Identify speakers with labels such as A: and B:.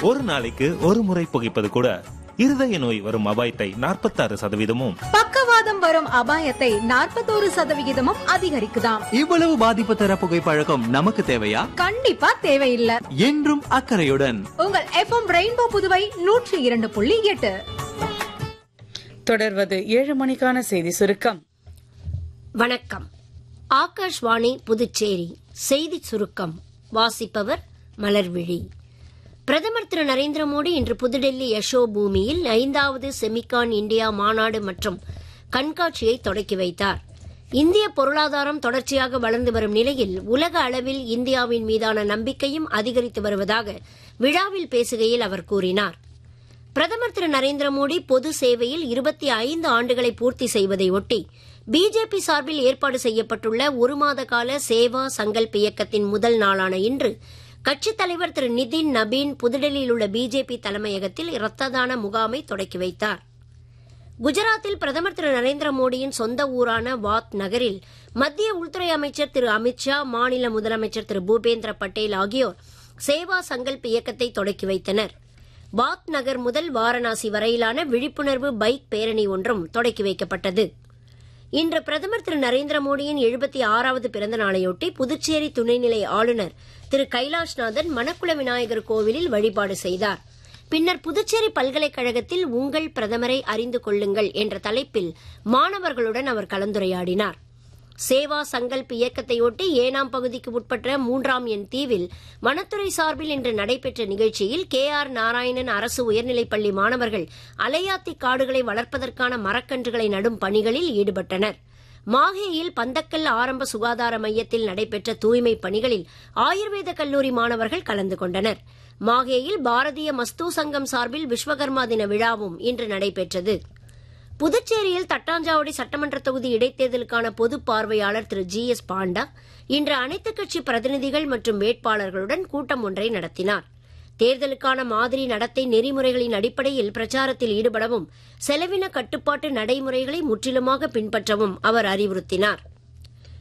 A: ஒரு நாளைக்கு ஒரு முறை புகைப்பது கூட இருதய நோய் வரும் அபாயத்தை நாற்பத்தாறு சதவீதமும்
B: பக்கவாதம் வரும் அபாயத்தை நாற்பத்தோரு சதவிகிதமும் அதிகரிக்குதாம்
C: இவ்வளவு பாதிப்பு தர புகைப்பழக்கம் நமக்கு தேவையா
B: கண்டிப்பா தேவையில்லை
C: என்றும் அக்கறையுடன்
B: உங்கள் எஃப்எம் ரெயின்போ புதுவை நூற்றி இரண்டு புள்ளி எட்டு
D: தொடர்வது ஏழு மணிக்கான செய்தி சுருக்கம்
E: வணக்கம் ஆகாஷ்வாணி புதுச்சேரி செய்தி சுருக்கம் வாசிப்பவர் மலர்விழி பிரதமர் திரு நரேந்திர மோடி இன்று புதுடெல்லி யசோ பூமியில் ஐந்தாவது செமிகான் இந்தியா மாநாடு மற்றும் கண்காட்சியை தொடக்கி வைத்தார் இந்திய பொருளாதாரம் தொடர்ச்சியாக வளர்ந்து வரும் நிலையில் உலக அளவில் இந்தியாவின் மீதான நம்பிக்கையும் அதிகரித்து வருவதாக விழாவில் பேசுகையில் அவர் கூறினார் பிரதமர் திரு நரேந்திர மோடி பொது சேவையில் இருபத்தி ஐந்து ஆண்டுகளை பூர்த்தி செய்வதை ஒட்டி பிஜேபி சார்பில் ஏற்பாடு செய்யப்பட்டுள்ள ஒரு மாத கால சேவா சங்கல்ப் இயக்கத்தின் முதல் நாளான இன்று கட்சித் தலைவர் திரு நிதின் நபீன் புதுடெல்லியில் உள்ள பிஜேபி தலைமையகத்தில் இரத்த தான முகாமை தொடக்கி வைத்தார் குஜராத்தில் பிரதமர் திரு நரேந்திர மோடியின் சொந்த ஊரான வாத் நகரில் மத்திய உள்துறை அமைச்சர் திரு அமித்ஷா மாநில முதலமைச்சர் திரு பூபேந்திர பட்டேல் ஆகியோர் சேவா சங்கல்ப் இயக்கத்தை தொடக்கி வைத்தனர் பாத் நகர் முதல் வாரணாசி வரையிலான விழிப்புணர்வு பைக் பேரணி ஒன்றும் தொடக்கி வைக்கப்பட்டது இன்று பிரதமர் திரு நரேந்திர மோடியின் எழுபத்தி ஆறாவது பிறந்த நாளையொட்டி புதுச்சேரி துணைநிலை ஆளுநர் திரு கைலாஷ்நாதன் மணக்குள விநாயகர் கோவிலில் வழிபாடு செய்தார் பின்னர் புதுச்சேரி பல்கலைக்கழகத்தில் உங்கள் பிரதமரை அறிந்து கொள்ளுங்கள் என்ற தலைப்பில் மாணவர்களுடன் அவர் கலந்துரையாடினார் சேவா சங்கல்ப் இயக்கத்தையொட்டி ஏனாம் பகுதிக்கு உட்பட்ட மூன்றாம் எண் தீவில் வனத்துறை சார்பில் இன்று நடைபெற்ற நிகழ்ச்சியில் கே ஆர் நாராயணன் அரசு உயர்நிலைப்பள்ளி மாணவர்கள் அலையாத்தி காடுகளை வளர்ப்பதற்கான மரக்கன்றுகளை நடும் பணிகளில் ஈடுபட்டனர் மாஹேயில் பந்தக்கல் ஆரம்ப சுகாதார மையத்தில் நடைபெற்ற தூய்மை பணிகளில் ஆயுர்வேத கல்லூரி மாணவர்கள் கலந்து கொண்டனர் மாஹேயில் பாரதிய மஸ்தூ சங்கம் சார்பில் விஸ்வகர்மா தின விழாவும் இன்று நடைபெற்றது புதுச்சேரியில் தட்டாஞ்சாவடி சட்டமன்ற தொகுதி இடைத்தேர்தலுக்கான பொது பார்வையாளர் திரு ஜி எஸ் பாண்டா இன்று அனைத்துக் கட்சி பிரதிநிதிகள் மற்றும் வேட்பாளர்களுடன் கூட்டம் ஒன்றை நடத்தினார் தேர்தலுக்கான மாதிரி நடத்தை நெறிமுறைகளின் அடிப்படையில் பிரச்சாரத்தில் ஈடுபடவும் செலவின கட்டுப்பாட்டு நடைமுறைகளை முற்றிலுமாக பின்பற்றவும் அவர் அறிவுறுத்தினார்